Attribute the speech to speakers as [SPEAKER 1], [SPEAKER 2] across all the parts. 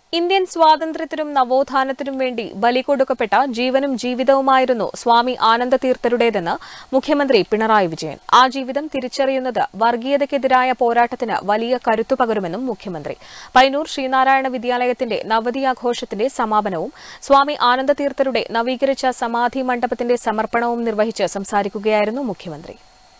[SPEAKER 1] Indian സ്വാതന്ത്ര്യത്തിനും നവോത്ഥാനത്തിനും വേണ്ടി ബലികൊടുക്കപ്പെട്ട ജീവനും ജീവിതവുമായിരുന്നു സ്വാമി ആനന്ദതീർത്ഥരുടേതെന്ന് മുഖ്യമന്ത്രി പിണറായി വിജയൻ ആ ജീവിതം തിരിച്ചറിയുന്നത് വർഗീയതയ്ക്കെതിരായ പോരാട്ടത്തിന് വലിയ കരുത്തു പകരുമെന്നും മുഖ്യമന്ത്രി പൈനൂർ ശ്രീനാരായണ വിദ്യാലയത്തിന്റെ നവതി ആഘോഷത്തിന്റെ സമാപനവും സ്വാമി ആനന്ദതീർത്ഥരുടെ നവീകരിച്ച സമാധി മണ്ഡപത്തിന്റെ സമർപ്പണവും നിർവഹിച്ച് സംസാരിക്കുകയായിരുന്നു മുഖ്യമന്ത്രി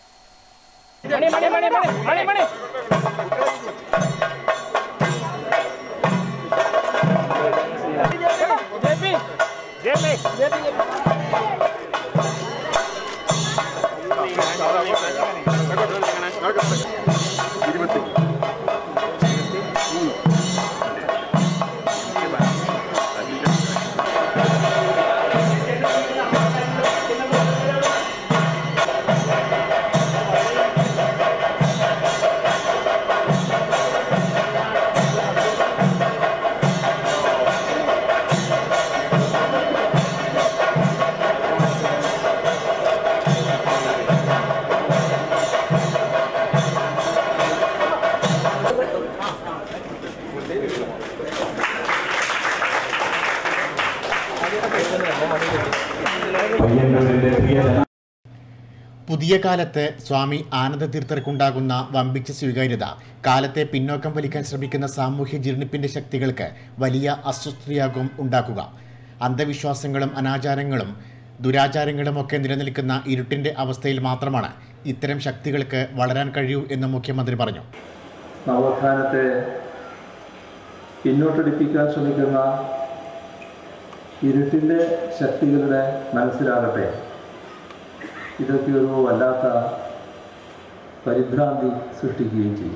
[SPEAKER 2] പയ്യന്നൂരിന്റെ പ്രിയജന
[SPEAKER 3] പുതിയ കാലത്ത് സ്വാമി ആനന്ദതീർത്ഥർക്കുണ്ടാകുന്ന വമ്പിച്ച സ്വീകാര്യത കാലത്തെ പിന്നോക്കം വലിക്കാൻ ശ്രമിക്കുന്ന സാമൂഹ്യ ജീർണിപ്പിന്റെ ശക്തികൾക്ക് വലിയ അസ്വസ്ഥതയാകും ഉണ്ടാക്കുക അന്ധവിശ്വാസങ്ങളും അനാചാരങ്ങളും ദുരാചാരങ്ങളും ഒക്കെ നിലനിൽക്കുന്ന ഇരുട്ടിന്റെ അവസ്ഥയിൽ മാത്രമാണ് ഇത്തരം ശക്തികൾക്ക് വളരാൻ കഴിയൂ എന്ന് മുഖ്യമന്ത്രി പറഞ്ഞു
[SPEAKER 4] നവോത്ഥാനത്തെ പിന്നോട്ടടിപ്പിക്കാൻ ശ്രമിക്കുന്ന ഇരുട്ടിൻ്റെ ശക്തികളുടെ മനസ്സിലാകട്ടെ ഇതൊക്കെ ഒരു വല്ലാത്ത പരിഭ്രാന്തി സൃഷ്ടിക്കുകയും ചെയ്യും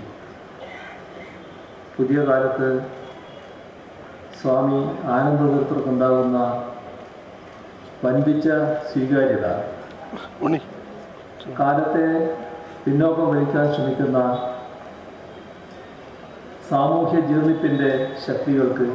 [SPEAKER 4] പുതിയ കാലത്ത് സ്വാമി ആനന്ദതീർത്ഥർക്കുണ്ടാകുന്ന വൻപിച്ച സ്വീകാര്യത കാലത്തെ പിന്നോക്കം വലിക്കാൻ ശ്രമിക്കുന്ന സാമൂഹ്യ ജീർണിപ്പിൻ്റെ ശക്തികൾക്ക്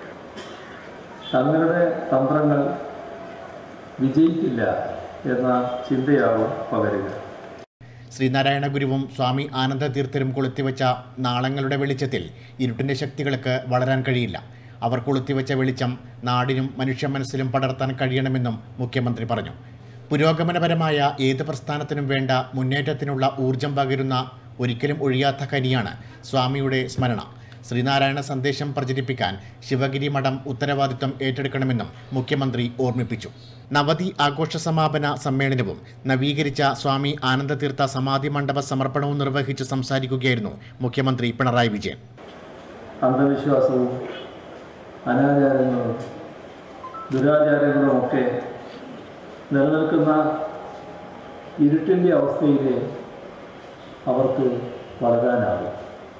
[SPEAKER 4] തങ്ങളുടെ തന്ത്രങ്ങൾ വിജയിക്കില്ല എന്ന ചിന്തയാവും പകരുക
[SPEAKER 3] ശ്രീനാരായണ ഗുരുവും സ്വാമി ആനന്ദതീർത്ഥരും കൊളുത്തിവെച്ച നാളങ്ങളുടെ വെളിച്ചത്തിൽ ഇരുട്ടിൻ്റെ ശക്തികൾക്ക് വളരാൻ കഴിയില്ല അവർ കൊളുത്തിവെച്ച വെളിച്ചം നാടിനും മനുഷ്യ മനസ്സിലും പടർത്താൻ കഴിയണമെന്നും മുഖ്യമന്ത്രി പറഞ്ഞു പുരോഗമനപരമായ ഏത് പ്രസ്ഥാനത്തിനും വേണ്ട മുന്നേറ്റത്തിനുള്ള ഊർജം പകരുന്ന ഒരിക്കലും ഒഴിയാത്ത കനിയാണ് സ്വാമിയുടെ സ്മരണ ശ്രീനാരായണ സന്ദേശം പ്രചരിപ്പിക്കാൻ ശിവഗിരി മഠം ഉത്തരവാദിത്വം ഏറ്റെടുക്കണമെന്നും മുഖ്യമന്ത്രി ഓർമ്മിപ്പിച്ചു നവതി ആഘോഷ സമാപന സമ്മേളനവും നവീകരിച്ച സ്വാമി ആനന്ദതീർത്ഥ സമാധി മണ്ഡപ സമർപ്പണവും നിർവഹിച്ച് സംസാരിക്കുകയായിരുന്നു മുഖ്യമന്ത്രി പിണറായി വിജയൻ
[SPEAKER 4] അന്ധവിശ്വാസവും അനാചാരങ്ങളും ദുരാചാരങ്ങളും ഒക്കെ നിലനിൽക്കുന്ന ഇരുട്ടിൻ്റെ അവസ്ഥയിൽ അവർക്ക് വളരാനാകും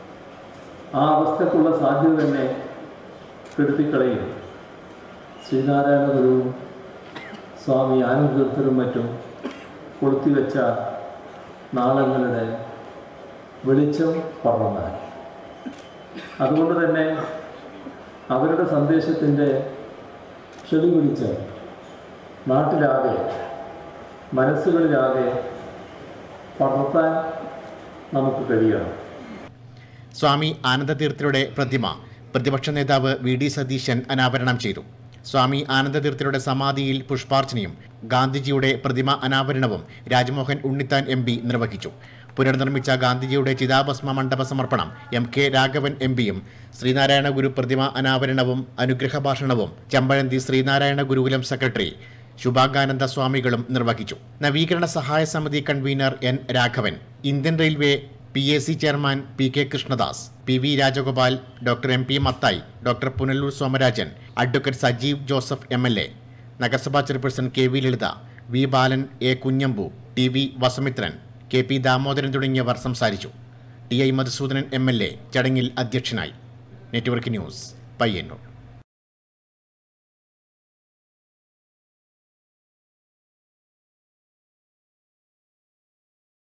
[SPEAKER 4] ആ അവസ്ഥക്കുള്ള സാധ്യത തന്നെ കെടുത്തിക്കളയും ശ്രീനാരായണ ഗുരുവും സ്വാമി ആനന്ദത്തരും മറ്റും കൊളുത്തിവെച്ച നാളങ്ങളുടെ വെളിച്ചം പടർന്നാൽ അതുകൊണ്ട് തന്നെ അവരുടെ സന്ദേശത്തിൻ്റെ ചെളി പിടിച്ച് നാട്ടിലാകെ മനസ്സുകളിലാകെ പടർത്താൻ നമുക്ക് കഴിയണം
[SPEAKER 3] സ്വാമി ആനന്ദതീർത്ഥരുടെ പ്രതിമ പ്രതിപക്ഷ നേതാവ് വി ഡി സതീശൻ അനാവരണം ചെയ്തു സ്വാമി ആനന്ദതീർത്ഥരുടെ സമാധിയിൽ പുഷ്പാർച്ചനയും ഗാന്ധിജിയുടെ പ്രതിമ അനാവരണവും രാജ്മോഹൻ ഉണ്ണിത്താൻ എം പി നിർവഹിച്ചു പുനർനിർമ്മിച്ച ഗാന്ധിജിയുടെ ചിതാഭസ്മ മണ്ഡപ സമർപ്പണം എം കെ രാഘവൻ എം പിയും ശ്രീനാരായണ ഗുരു പ്രതിമ അനാവരണവും അനുഗ്രഹ ഭാഷണവും ചമ്പഴന്തി ശ്രീനാരായണ ഗുരുകുലം സെക്രട്ടറി ശുഭാഗാനന്ദ സ്വാമികളും നിർവഹിച്ചു നവീകരണ സഹായ സമിതി convener N Raghavan Indian railway P A C chairman P K Krishnadas P V Rajagopal doctor M P Mathai doctor Punalur Somarajan advocate Sajeev Joseph M L A നഗരസഭാ chairperson K V Lalitha V Balan A Kunhambu T V Vasamithran K P Damodaran തുടങ്ങിയവർ സംസാരിച്ചു T I Madhusoodanan M L A ചടങ്ങിൽ അധ്യക്ഷനായി network news Payyanur